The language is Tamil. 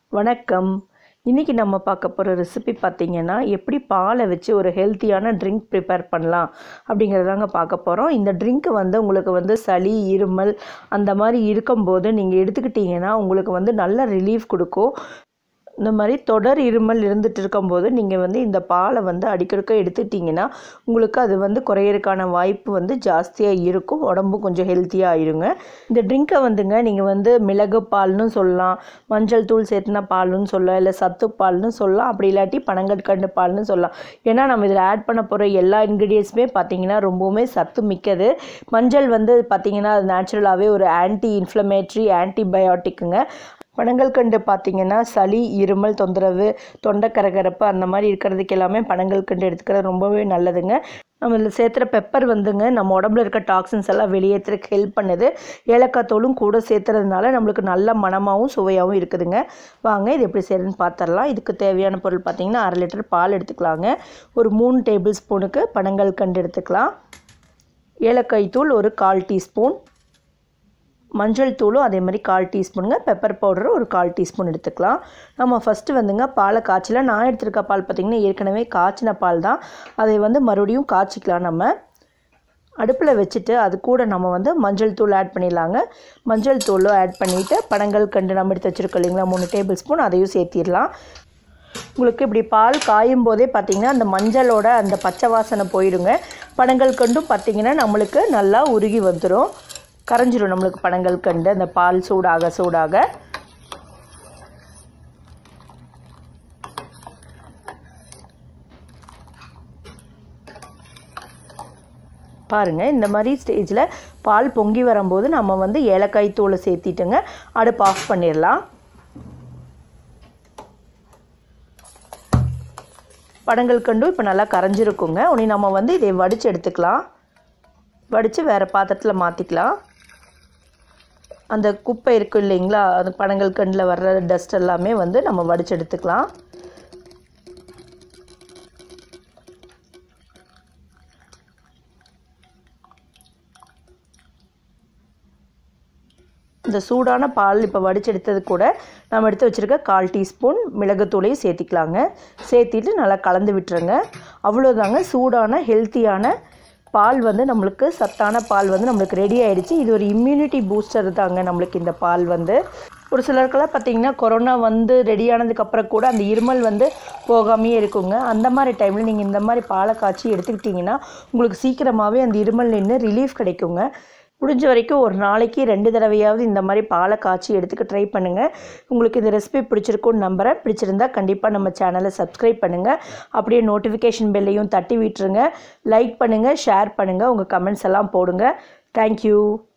வணக்கம் இன்றைக்கி நம்ம பார்க்க போகிற ரெசிபி பார்த்திங்கன்னா எப்படி பாலை வச்சு ஒரு ஹெல்த்தியான ட்ரிங்க் ப்ரிப்பேர் பண்ணலாம் அப்படிங்கிறதாங்க பார்க்க போகிறோம் இந்த ட்ரிங்க்கு வந்து உங்களுக்கு வந்து சளி இருமல் அந்த மாதிரி இருக்கும்போது நீங்கள் எடுத்துக்கிட்டிங்கன்னா உங்களுக்கு வந்து நல்ல ரிலீஃப் கொடுக்கும் இந்த மாதிரி தொடர் இருமல் இருந்துட்டு இருக்கும்போது நீங்கள் வந்து இந்த பாலை வந்து அடிக்கடிக்க எடுத்துட்டிங்கன்னா உங்களுக்கு அது வந்து குறையறதுக்கான வாய்ப்பு வந்து ஜாஸ்தியாக இருக்கும் உடம்பும் கொஞ்சம் ஹெல்த்தியாக ஆயிருங்க இந்த ட்ரிங்க்கை வந்துங்க நீங்கள் வந்து மிளகு பால்னு சொல்லலாம் மஞ்சள் தூள் சேர்த்துனா பால்னு சொல்லலாம் இல்லை சத்து பால்னு சொல்லலாம் அப்படி இல்லாட்டி பனங்கற்கண்டு பால்னு சொல்லலாம் ஏன்னா நம்ம இதில் ஆட் பண்ண போகிற எல்லா இன்க்ரீடியன்ஸுமே பார்த்தீங்கன்னா ரொம்பவுமே சத்து மிக்கது மஞ்சள் வந்து பார்த்தீங்கன்னா அது நேச்சுரலாகவே ஒரு ஆன்டி இன்ஃப்ளமேட்ரி ஆன்டிபயோட்டிக்குங்க பனங்கல்கண்டு பார்த்தீங்கன்னா சளி இருமல் தொந்தரவு தொண்டை கரகரப்பு அந்த மாதிரி இருக்கிறதுக்கு எல்லாமே பனங்கல்கண்டு எடுத்துக்கிறது ரொம்பவே நல்லதுங்க நம்ம இதில் சேர்த்துற பெப்பர் வந்துங்க நம்ம உடம்புல இருக்க டாக்ஸின்ஸ் எல்லாம் வெளியேற்றுறதுக்கு ஹெல்ப் பண்ணுது ஏலக்காய் தூளும் கூட சேர்த்துறதுனால நம்மளுக்கு நல்ல மணமாகவும் சுவையாகவும் இருக்குதுங்க வாங்க இது எப்படி செய்யறதுன்னு பார்த்துடலாம் இதுக்கு தேவையான பொருள் பார்த்தீங்கன்னா அரை லிட்டர் பால் எடுத்துக்கலாங்க ஒரு மூணு டேபிள் ஸ்பூனுக்கு பனங்கல்கண்டு எடுத்துக்கலாம் ஏலக்காய் தூள் ஒரு கால் டீஸ்பூன் மஞ்சள் தூளும் அதே மாதிரி கால் டீஸ்பூனுங்க பெப்பர் பவுடரும் ஒரு கால் டீஸ்பூன் எடுத்துக்கலாம் நம்ம ஃபஸ்ட்டு வந்துங்க பாலை காய்ச்சல நான் எடுத்திருக்க பால் பார்த்திங்கன்னா ஏற்கனவே காய்ச்சின பால் தான் அதை வந்து மறுபடியும் காய்ச்சிக்கலாம் நம்ம அடுப்பில் வச்சுட்டு அது கூட நம்ம வந்து மஞ்சள் தூள் ஆட் பண்ணிடலாங்க மஞ்சள் தூளும் ஆட் பண்ணிவிட்டு பனங்கள் கண்டு நம்ம எடுத்து வச்சுருக்கோம் இல்லைங்களா மூணு டேபிள் ஸ்பூன் அதையும் சேர்த்திடலாம் உங்களுக்கு இப்படி பால் காயும் போதே பார்த்திங்கன்னா அந்த மஞ்சளோட அந்த பச்சை வாசனை போயிடுங்க பனங்கள் கண்டும் பார்த்திங்கன்னா நம்மளுக்கு நல்லா உருகி வந்துடும் கரைஞ்சிரும் நம்மளுக்கு பனங்கள் கண்டு அந்த பால் சூடாக சூடாக பாருங்கள் இந்த மாதிரி ஸ்டேஜில் பால் பொங்கி வரும்போது நம்ம வந்து ஏலக்காய் தூளை சேர்த்திட்டுங்க அடுப்பு ஆஃப் பண்ணிடலாம் படங்கள் கண்டும் இப்போ நல்லா கரைஞ்சிருக்குங்க உடனே நம்ம வந்து இதை வடித்து எடுத்துக்கலாம் வடித்து வேறு பாத்திரத்தில் மாற்றிக்கலாம் அந்த குப்பை இருக்கும் இல்லைங்களா அந்த பனங்கள் கண்ணில் வர்ற டஸ்ட் எல்லாமே வந்து நம்ம வடித்து எடுத்துக்கலாம் இந்த சூடான பால் இப்போ வடிச்செடுத்தது கூட நம்ம எடுத்து வச்சுருக்க கால் டீஸ்பூன் மிளகுத்தூளையும் சேர்த்திக்கலாங்க சேர்த்திட்டு நல்லா கலந்து விட்டுருங்க அவ்வளோதாங்க சூடான ஹெல்த்தியான பால் வந்து நம்மளுக்கு சத்தான பால் வந்து நம்மளுக்கு ரெடி ஆகிடுச்சு இது ஒரு இம்யூனிட்டி பூஸ்டர் தாங்க நம்மளுக்கு இந்த பால் வந்து ஒரு சிலருக்கெல்லாம் பார்த்திங்கன்னா கொரோனா வந்து ரெடி ஆனதுக்கப்புறம் கூட அந்த இருமல் வந்து போகாமையே இருக்குங்க அந்த மாதிரி டைமில் நீங்கள் இந்த மாதிரி பாலை காய்ச்சி எடுத்துக்கிட்டிங்கன்னா உங்களுக்கு சீக்கிரமாகவே அந்த இருமல் நின்று ரிலீஃப் கிடைக்குங்க முடிஞ்ச வரைக்கும் ஒரு நாளைக்கு ரெண்டு தடவையாவது இந்த மாதிரி பாலை காய்ச்சி எடுத்துக்க ட்ரை பண்ணுங்கள் உங்களுக்கு இந்த ரெசிபி பிடிச்சிருக்குன்னு நம்புகிறேன் பிடிச்சிருந்தா கண்டிப்பாக நம்ம சேனலை சப்ஸ்கிரைப் பண்ணுங்கள் அப்படியே நோட்டிஃபிகேஷன் பெல்லையும் தட்டி விட்டுருங்க லைக் பண்ணுங்கள் ஷேர் பண்ணுங்கள் உங்கள் கமெண்ட்ஸ் எல்லாம் போடுங்க தேங்க்யூ